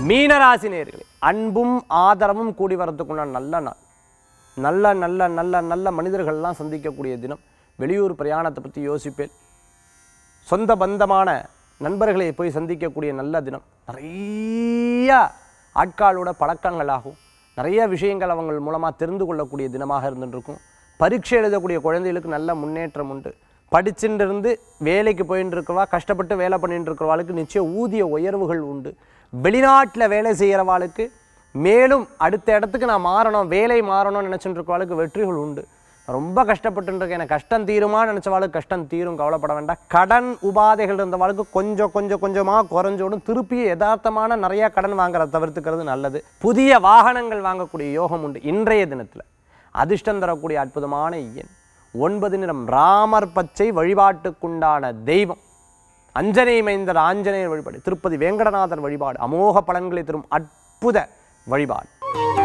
மீனராசி நேர்களே அன்பும் ஆதரவும் கூடி வரதுக்குண்டான நல்ல நாள் நல்ல நல்ல நல்ல நல்ல மனிதர்கள்லாம் சந்திக்கக்கூடிய தினம் வெளியூர் பிரயாணத்தை பற்றி யோசிப்பேன் சொந்த பந்தமான நண்பர்களை போய் சந்திக்கக்கூடிய நல்ல தினம் நிறைய ஆட்களோட பழக்கங்களாகும் நிறைய விஷயங்கள் அவங்க மூலமாக தெரிந்து கொள்ளக்கூடிய தினமாக இருந்துருக்கும் பரீட்சை எழுதக்கூடிய குழந்தைகளுக்கு நல்ல முன்னேற்றம் உண்டு படிச்சுட்டு இருந்து வேலைக்கு போயின்னு இருக்கிறவா கஷ்டப்பட்டு வேலை பண்ணிட்டு இருக்கிறவாளுக்கு நிச்சயம் ஊதிய உயர்வுகள் உண்டு வெளிநாட்டில் வேலை செய்கிறவாளுக்கு மேலும் அடுத்த இடத்துக்கு நான் மாறணும் வேலை மாறணும்னு நினச்சிட்டு இருக்கிறவாளுக்கு வெற்றிகள் உண்டு ரொம்ப கஷ்டப்பட்டு இருக்கேன் எனக்கு கஷ்டம் தீருமா நினச்சவாளுக்கு கஷ்டம் தீரும் கவலைப்பட வேண்டாம் கடன் உபாதைகள் இருந்தவாளுக்கு கொஞ்சம் கொஞ்சம் கொஞ்சமாக குறைஞ்சோடும் திருப்பி யதார்த்தமான நிறைய கடன் வாங்குறத தவிர்த்துக்கிறது நல்லது புதிய வாகனங்கள் வாங்கக்கூடிய யோகம் உண்டு இன்றைய தினத்தில் அதிர்ஷ்டம் தரக்கூடிய அற்புதமான எண் ஒன்பது நிறம் ராமர் பச்சை வழிபாட்டுக்குண்டான தெய்வம் அஞ்சனை மைந்தர் ஆஞ்சநேயர் வழிபாடு திருப்பதி வேங்கடநாதர் வழிபாடு அமோக பலன்களை தரும் அற்புத வழிபாடு